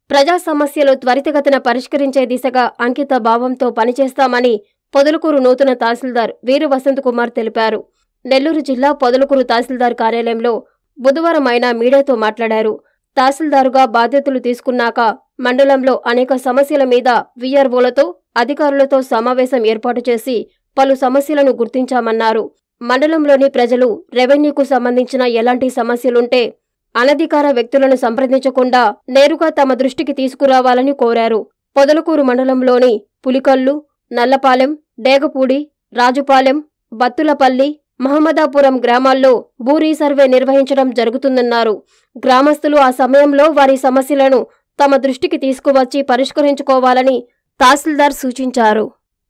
ప్రజా సమస్యలు త్వరితగతిన పరిష్కరించే దిశగా అంకిత భావంతో పనిచేస్తామని పొదలకూరు నూతన తహసీల్దార్ వీర వసంత్ కుమార్ తెలిపారు నెల్లూరు జిల్లా పొదలకూరు తహసీల్దార్ కార్యాలయంలో బుధవారం ఆయన మీడియాతో మాట్లాడారు తహసీల్దారుగా బాధ్యతలు తీసుకున్నాక మండలంలో అనేక సమస్యల మీద వీఆర్ఓలతో అధికారులతో సమావేశం ఏర్పాటు చేసి పలు సమస్యలను గుర్తించామన్నారు మండలంలోని ప్రజలు రెవెన్యూకు సంబంధించిన ఎలాంటి సమస్యలుంటే అనధికార వ్యక్తులను సంప్రదించకుండా నేరుగా తమ దృష్టికి తీసుకురావాలని కోరారు పొదలకూరు మండలంలోని పులికల్లు నల్లపాలెం డేగపూడి రాజుపాలెం బత్తులపల్లి మహమ్మదాపురం గ్రామాల్లో భూ రీసర్వే నిర్వహించడం జరుగుతుందన్నారు గ్రామస్తులు ఆ సమయంలో వారి సమస్యలను తమ దృష్టికి తీసుకువచ్చి పరిష్కరించుకోవాలని తహసీల్దార్ సూచించారు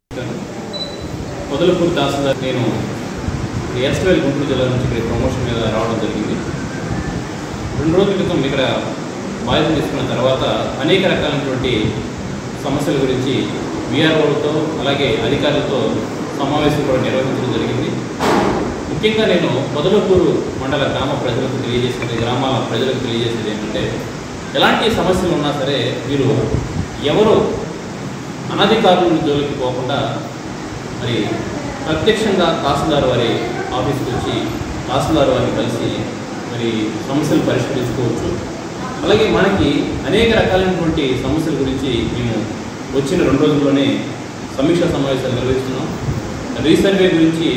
మొదలపూర్ తహసీల్దార్ నేను ఎస్ట్వేల్ గుంటూరు జిల్లా నుంచి ఇక్కడ ప్రమోషన్ మీద రావడం జరిగింది రెండు రోజుల క్రితం ఇక్కడ బాధ్యత తీసుకున్న తర్వాత అనేక రకాలైనటువంటి సమస్యల గురించి విఆర్ఓలతో అలాగే అధికారులతో సమావేశం కూడా నిర్వహించడం జరిగింది ముఖ్యంగా నేను మొదలపూరు మండల గ్రామ ప్రజలకు తెలియజేసేది గ్రామాల ప్రజలకు తెలియజేసేది ఏంటంటే ఎలాంటి సమస్యలు ఉన్నా సరే మీరు ఎవరు అనధికారుల జోలికి పోకుండా మరి ప్రత్యక్షంగా తహసీల్దార్ వారి ఆఫీస్కి వచ్చి తహసీల్దార్ వారిని కలిసి మరి సమస్యలు పరిష్కరించుకోవచ్చు అలాగే మనకి అనేక రకాలైనటువంటి సమస్యల గురించి మేము వచ్చిన రెండు రోజుల్లోనే సమీక్షా సమావేశాలు నిర్వహిస్తున్నాం రీసర్వే గురించి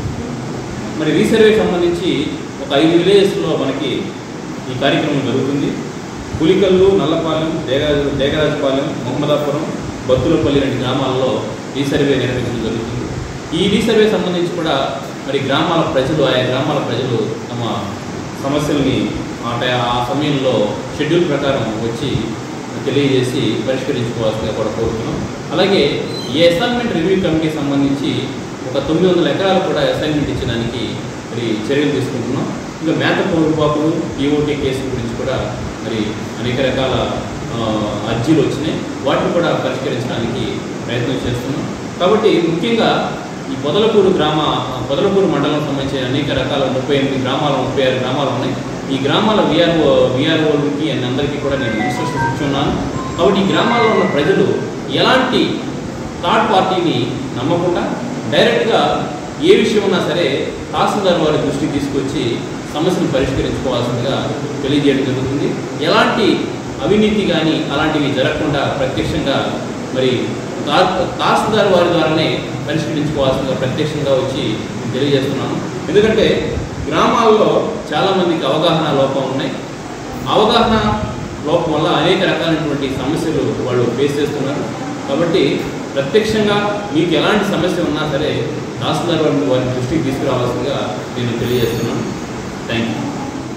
మరి రీసర్వే సంబంధించి ఒక ఐదు విలేజెస్లో మనకి ఈ కార్యక్రమం జరుగుతుంది పులికల్లు నల్లపాలెం దేగ దేగరాజపాలెం మొహమ్మదాపురం బత్తులపల్లి లాంటి గ్రామాల్లో రీసర్వే నిర్వహించడం జరుగుతుంది ఈ రీసర్వే సంబంధించి కూడా మరి గ్రామాల ప్రజలు ఆయా గ్రామాల ప్రజలు తమ సమస్యల్ని ఆ టై- ఆ సమయంలో షెడ్యూల్ ప్రకారం వచ్చి తెలియజేసి పరిష్కరించుకోవాల్సిందిగా కూడా కోరుతున్నాం అలాగే ఈ అసైన్మెంట్ రివ్యూ కమిటీ సంబంధించి ఒక తొమ్మిది వందల ఎకరాలు కూడా అసైన్మెంట్ ఇచ్చడానికి మరి చర్యలు తీసుకుంటున్నాం ఇంకా మేత పౌరుపాపులు ఈఓటీ కేసు గురించి కూడా మరి అనేక రకాల ఆ, అర్జీలు వచ్చినాయి వాటిని కూడా పరిష్కరించడానికి ప్రయత్నం చేస్తున్నాం కాబట్టి ముఖ్యంగా ఈ పొదలకూరు గ్రామ పొదలకూరు మండలం సంబంధించిన అనేక రకాల ముప్పై ఎనిమిది గ్రామాలు ముప్పై ఆరు గ్రామాలు ఉన్నాయి ఈ గ్రామాల విఆర్ఓ విఆర్ఓలకి అందరికీ కూడా నేను ఇన్స్ట్రక్షన్స్ ఇచ్చున్నాను కాబట్టి ఈ గ్రామాల్లో ఉన్న ప్రజలు ఎలాంటి థర్డ్ పార్టీని నమ్మకుండా డైరెక్ట్గా ఏ విషయం ఉన్నా సరే తహసీల్దార్ వారి దృష్టికి తీసుకొచ్చి సమస్యను పరిష్కరించుకోవాల్సిందిగా తెలియజేయడం జరుగుతుంది ఎలాంటి అవినీతి కానీ అలాంటివి జరగకుండా ప్రత్యక్షంగా మరి తా- తహసీల్దార్ వారి ద్వారానే పరిష్కరించుకోవాల్సిందిగా ప్రత్యక్షంగా వచ్చి తెలియజేస్తున్నాను ఎందుకంటే గ్రామాల్లో చాలామందికి అవగాహన లోపం ఉన్నాయి అవగాహన లోపం వల్ల అనేక రకాలైనటువంటి సమస్యలు వాళ్ళు ఫేస్ చేస్తున్నారు కాబట్టి ప్రత్యక్షంగా మీకు ఎలాంటి సమస్య ఉన్నా సరే తహసీల్దార్ వారిని వారి దృష్టికి తీసుకురావాల్సిందిగా నేను తెలియజేస్తున్నాను థ్యాంక్ యూ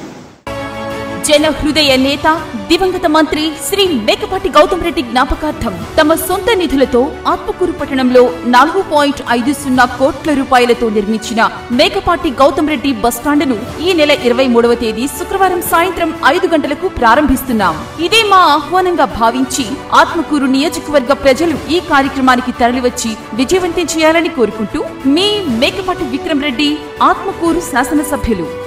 జన హృదయ నేత దివంగత మంత్రి శ్రీ మేకపాటి గౌతమ్ రెడ్డి జ్ఞాపకార్థం తమ సొంత నిధులతో ఆత్మకూరు పట్టణంలో నాలుగు పాయింట్ ఐదు సున్నా కోట్ల రూపాయలతో నిర్మించిన మేకపాటి గౌతమ్ రెడ్డి బస్టాండును ఈ నెల ఇరవై మూడవ తేదీ శుక్రవారం సాయంత్రం ఐదు గంటలకు ప్రారంభిస్తున్నాం ఇదే మా ఆహ్వానంగా భావించి ఆత్మకూరు నియోజకవర్గ ప్రజలు ఈ కార్యక్రమానికి తరలివచ్చి విజయవంతం చేయాలని కోరుకుంటూ మీ మేకపాటి విక్రమ్ రెడ్డి ఆత్మకూరు శాసనసభ్యులు